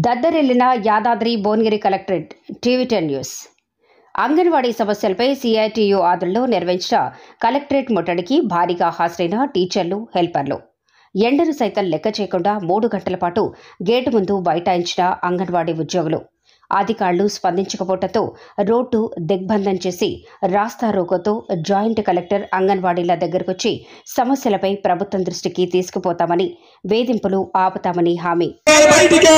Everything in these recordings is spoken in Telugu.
దద్దరిల్లిన Yadadri Bhuvanagiri collectorate TV ten news anganwadi సమస్యలపై సిఐటియు ఆధ్వర్యంలో నిర్వహించిన కలెక్టరేట్ ముట్టడికి భారీగా హాజరైన టీచర్లు హెల్పర్లు ఎండను సైతం లెక్క చేయకుండా మూడు గంటల పాటు గేటు ముందు బైఠాయించిన అంగన్వాడీ ఉద్యోగులు అధికారులు స్పందించకపోవడంతో రోడ్డు దిగ్బంధం చేసి రాస్తా రోకోతో జాయింట్ కలెక్టర్ అంగన్వాడీల దగ్గరకొచ్చి సమస్యలపై ప్రభుత్వం దృష్టికి తీసుకుపోతామని వేధింపులు ఆపుతామని హామీ బయటికి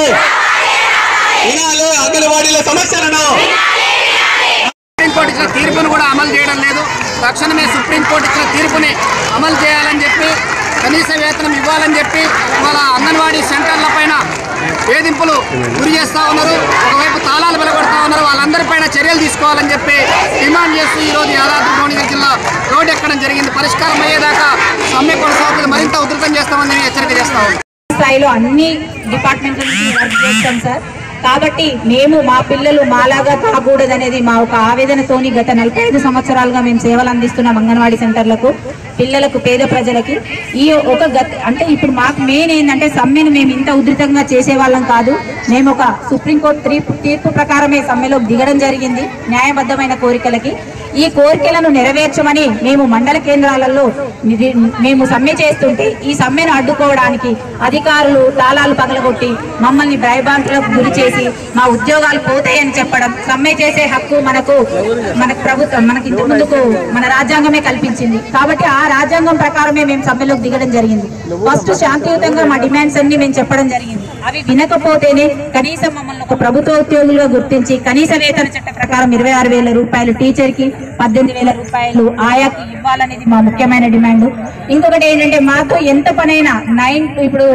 వినాలి అంగన్వాడీల సమస్యలను సుప్రీంకోర్టు ఇచ్చిన తీర్పును కూడా అమలు చేయడం లేదు తక్షణమే సుప్రీంకోర్టు ఇచ్చిన తీర్పుని అమలు చేయాలని చెప్పి కనీస వేతనం ఇవ్వాలని చెప్పి ఇవాళ అంగన్వాడీ సెంటర్ల పైన వేధింపులు గురి చేస్తూ ఉన్నారు ఒకవైపు తాళాలు వెలగొడతా ఉన్నారు వాళ్ళందరిపైన చర్యలు తీసుకోవాలని చెప్పి డిమాండ్ చేస్తూ ఈరోజు యాదాద్రి భువనగిరి జిల్లా రోడ్డు ఎక్కడం జరిగింది పరిష్కారం అయ్యేదాకా సమ్మె కొనసాగుతుంది మరింత ఉధృతం చేస్తామని హెచ్చరిక చేస్తా ఉన్నాం స్థాయిలో అన్ని డిపార్ట్మెంట్ల నుంచి వర్క్ చేస్తాం సార్ కాబట్టి మేము మా పిల్లలు మాలాగా కాకూడదనేది మా ఒక ఆవేదనతోని గత నలభై ఐదు సంవత్సరాలుగా మేము సేవలు అందిస్తున్నాం అంగన్వాడీ సెంటర్లకు పిల్లలకు పేద ప్రజలకి ఈ ఒక గత అంటే ఇప్పుడు మాకు మెయిన్ ఏంటంటే సమ్మెను మేము ఇంత ఉధృతంగా చేసేవాళ్ళం కాదు మేము ఒక సుప్రీంకోర్టు తీర్పు తీర్పు ప్రకారమే సమ్మెలో దిగడం జరిగింది న్యాయబద్ధమైన కోరికలకి ఈ కోరికలను నెరవేర్చమని మేము మండల కేంద్రాలలో నిధి- మేము సమ్మె చేస్తుంటే ఈ సమ్మెను అడ్డుకోవడానికి అధికారులు తాళాలు పగలగొట్టి మమ్మల్ని భయభ్రాంతులకు గురి చేసి మా ఉద్యోగాలు పోతాయని చెప్పడం సమ్మె చేసే హక్కు మనకు మన ప్రభుత్వం మనకి ఇంత ముందుకు మన రాజ్యాంగమే కల్పించింది కాబట్టి ఆ రాజ్యాంగం ప్రకారమే మేము సమ్మెలోకి దిగడం జరిగింది ఫస్ట్ శాంతియుతంగా మా డిమాండ్స్ అన్ని మేము చెప్పడం జరిగింది అవి వినకపోతేనే కనీసం మమ్మల్ని ఒక ప్రభుత్వ ఉద్యోగులుగా గుర్తించి కనీస వేతన చట్ట ప్రకారం ఇరవై ఆరు వేల రూపాయలు టీచర్ కి పద్దెనిమిది వేల రూపాయలు ఆయాకి ఇవ్వాలనేది మా ముఖ్యమైన డిమాండ్ ఇంకొకటి ఏంటంటే మాతో ఎంత పనైనా నైన్ ఇప్పుడు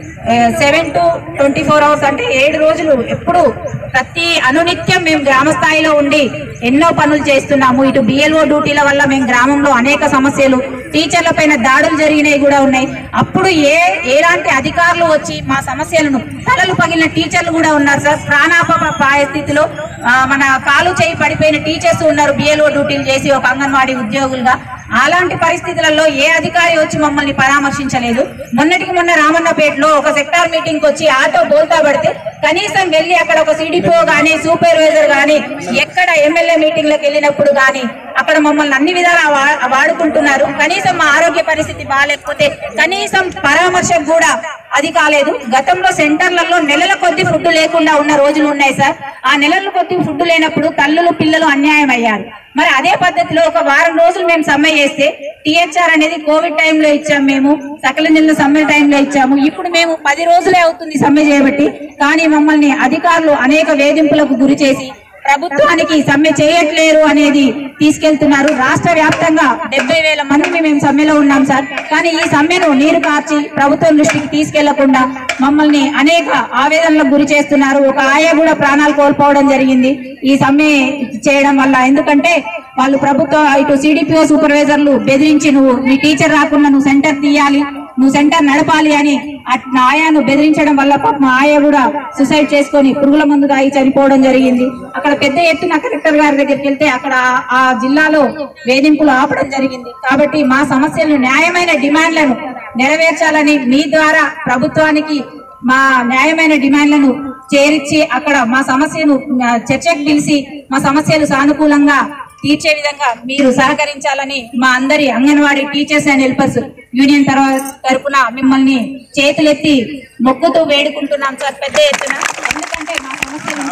seven to twenty four hours అంటే ఏడు రోజులు ఎప్పుడు ప్రతి అనునిత్యం మేము గ్రామ స్థాయిలో ఉండి ఎన్నో పనులు చేస్తున్నాము ఇటు బిఎల్ఓ డ్యూటీల వల్ల మేము గ్రామంలో అనేక సమస్యలు టీచర్ల పైన దాడులు జరిగినవి కూడా ఉన్నాయి అప్పుడు ఏ ఎలాంటి అధికారులు వచ్చి మా సమస్యలను తలలు పగిలిన టీచర్లు కూడా ఉన్నారు సార్ ప్రాణాపాయ స్థితిలో ఆ, మన కాలు చేయి పడిపోయిన టీచర్స్ ఉన్నారు బిఎల్ఓ డ్యూటీలు చేసి ఒక అంగన్వాడీ ఉద్యోగులుగా అలాంటి పరిస్థితులలో ఏ అధికారి వచ్చి మమ్మల్ని పరామర్శించలేదు మొన్నటికి మొన్న రామన్నపేటలో ఒక సెక్టార్ మీటింగ్ కి వచ్చి ఆటో బోల్తా పడితే కనీసం వెళ్ళి అక్కడ ఒక సిడిపో గానీ సూపర్వైజర్ గానీ ఎక్కడ ఎమ్మెల్యే మీటింగ్ లకు వెళ్ళినప్పుడు గానీ అక్కడ మమ్మల్ని అన్ని విధాలా వా- వాడుకుంటున్నారు కనీసం మా ఆరోగ్య పరిస్థితి బాగాలేకపోతే కనీసం పరామర్శకు కూడా అది కాలేదు గతంలో సెంటర్లలో నెలల కొద్ది ఫుడ్ లేకుండా ఉన్న రోజులు ఉన్నాయి సార్ ఆ నెలల కొద్ది ఫుడ్ లేనప్పుడు తల్లులు పిల్లలు అన్యాయం అయ్యారు మరి అదే పద్ధతిలో ఒక వారం రోజులు మేము సమ్మె చేస్తే టిహెచ్ఆర్ అనేది కోవిడ్ టైంలో ఇచ్చాం మేము సకల నెలల సమ్మె టైంలో ఇచ్చాము ఇప్పుడు మేము పది రోజులే అవుతుంది సమ్మె చేయబట్టి కానీ మమ్మల్ని అధికారులు అనేక వేధింపులకు గురి చేసి ప్రభుత్వానికి సమ్మె చేయట్లేరు అనేది తీసుకెళ్తున్నారు రాష్ట్ర వ్యాప్తంగా డెబ్బై వేల మంది మేము సమ్మెలో ఉన్నాం సార్ కానీ ఈ సమ్మెను నీరు కార్చి ప్రభుత్వం దృష్టికి తీసుకెళ్లకుండా మమ్మల్ని అనేక ఆవేదనలకు గురి చేస్తున్నారు ఒక ఆయా కూడా ప్రాణాలు కోల్పోవడం జరిగింది ఈ సమ్మె చేయడం వల్ల ఎందుకంటే వాళ్ళు ప్రభుత్వ ఇటు సిడిపిఓ సూపర్వైజర్లు బెదిరించి నువ్వు నీ టీచర్ రాకుండా నువ్వు సెంటర్ తీయాలి నువ్వు సెంటర్ నడపాలి అని అట్- ఆయాను బెదిరించడం వల్ల పాపం ఆయ కూడా సుసైడ్ చేసుకొని పురుగుల మందు తాగి చనిపోవడం జరిగింది అక్కడ పెద్ద ఎత్తున కలెక్టర్ గారి దగ్గరికి వెళ్తే అక్కడ ఆ- ఆ జిల్లాలో వేధింపులు ఆపడం జరిగింది కాబట్టి మా సమస్యలను న్యాయమైన డిమాండ్లను నెరవేర్చాలని మీ ద్వారా ప్రభుత్వానికి మా న్యాయమైన డిమాండ్లను చేర్చి అక్కడ మా సమస్యను ఆ, చర్చకు పిలిచి మా సమస్యలు సానుకూలంగా తీర్చే విధంగా మీరు సహకరించాలని మా అందరి anganwadi teachers and helpers union తర్వా- తరపున మిమ్మల్ని చేతులెత్తి మొక్కుతూ వేడుకుంటున్నాం సార్ పెద్ద ఎత్తున ఎందుకంటే మా సమస్యలు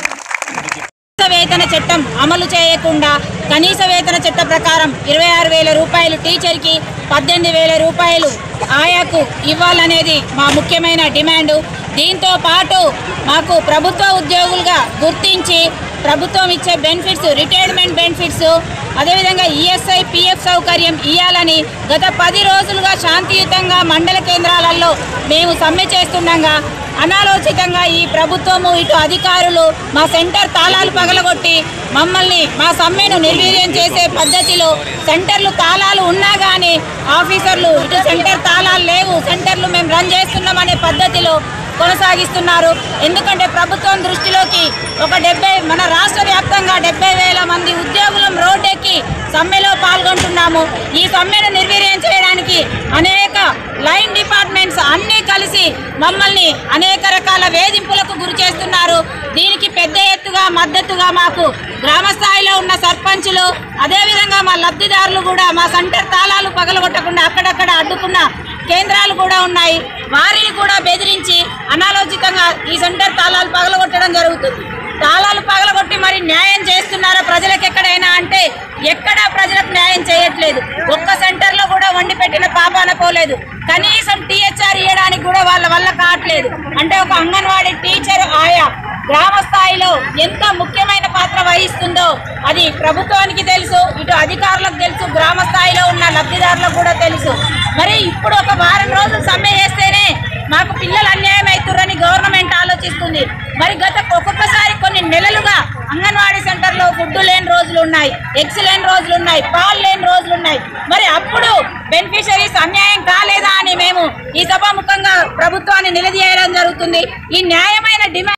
కనీస వేతన చట్టం అమలు చేయకుండా కనీస వేతన చట్ట ప్రకారం ఇరవై ఆరు వేల రూపాయలు టీచర్కి పద్దెనిమిది వేల రూపాయలు ఆయాకు ఇవ్వాలనేది మా ముఖ్యమైన డిమాండు దీంతో పాటు మాకు ప్రభుత్వ ఉద్యోగులుగా గుర్తించి ప్రభుత్వం ఇచ్చే బెనిఫిట్స్ రిటైర్మెంట్ బెనిఫిట్స్ అదేవిధంగా ఈఎస్ఐ పిఎఫ్ సౌకర్యం ఇవ్వాలని గత పది రోజులుగా శాంతియుతంగా మండల కేంద్రాలలో మేము సమ్మె చేస్తుండగా అనాలోచితంగా ఈ ప్రభుత్వము ఇటు అధికారులు మా సెంటర్ తాళాలు పగలగొట్టి మమ్మల్ని మా సమ్మెను నిర్వీర్యం చేసే పద్ధతిలో సెంటర్లు తాళాలు ఉన్నా కానీ ఆఫీసర్లు ఇటు సెంటర్ తాళాలు లేవు సెంటర్లు మేము రన్ చేస్తున్నామనే పద్ధతిలో కొనసాగిస్తున్నారు ఎందుకంటే ప్రభుత్వం దృష్టిలోకి ఒక డెబ్బై మన రాష్ట్ర వ్యాప్తంగా డెబ్బై వేల మంది ఉద్యోగులం రోడ్డెక్కి సమ్మెలో పాల్గొంటున్నాము ఈ సమ్మెను నిర్వీర్యం చేయడానికి అనేక లైన్ డిపార్ట్మెంట్స్ అన్నీ కలిసి చేసి మమ్మల్ని అనేక రకాల వేధింపులకు గురి చేస్తున్నారు దీనికి పెద్ద ఎత్తుగా మద్దతుగా మాకు గ్రామ స్థాయిలో ఉన్న సర్పంచులు అదేవిధంగా మా లబ్ధిదారులు కూడా మా సెంటర్ తాళాలు పగలగొట్టకుండా అక్కడక్కడ అడ్డుకున్న కేంద్రాలు కూడా ఉన్నాయి వారిని కూడా బెదిరించి అనాలోచితంగా ఈ సెంటర్ తాళాలు పగలగొట్టడం జరుగుతుంది తాళాలు పగలగొట్టి మరి న్యాయం చేస్తున్నారా ప్రజలకు ఎక్కడైనా అంటే ఎక్కడా ప్రజలకు న్యాయం చేయట్లేదు ఒక్క సెంటర్ లో కూడా వండి పెట్టిన పాపాన పోలేదు కనీసం టీహెచ్ఆర్ ఇవ్వడానికి కూడా వాళ్ళ వల్ల కావట్లేదు అంటే ఒక అంగన్వాడీ టీచర్ ఆయా గ్రామ స్థాయిలో ఎంత ముఖ్యమైన పాత్ర వహిస్తుందో అది ప్రభుత్వానికి తెలుసు ఇటు అధికారులకు తెలుసు గ్రామ స్థాయిలో ఉన్న లబ్ధిదారులకు కూడా తెలుసు మరి ఇప్పుడు ఒక వారం రోజులు సమ్మె చేస్తేనే మాకు పిల్లలు అన్యాయం అవుతుర్రని గవర్నమెంట్ ఆలోచిస్తుంది మరి గత ఒక్కొక్కసారి కొన్ని నెలలుగా అంగన్వాడీ సెంటర్లో ఫుడ్ లేని రోజులు ఉన్నాయి ఎగ్స్ లేని రోజులు ఉన్నాయి పాలు లేని రోజులు ఉన్నాయి మరి అప్పుడు బెనిఫిషరీస్ అన్యాయం కాలేదా అని మేము ఈ సభాముఖంగా ప్రభుత్వాన్ని నిలదీయడం జరుగుతుంది ఈ న్యాయమైన డిమాండ్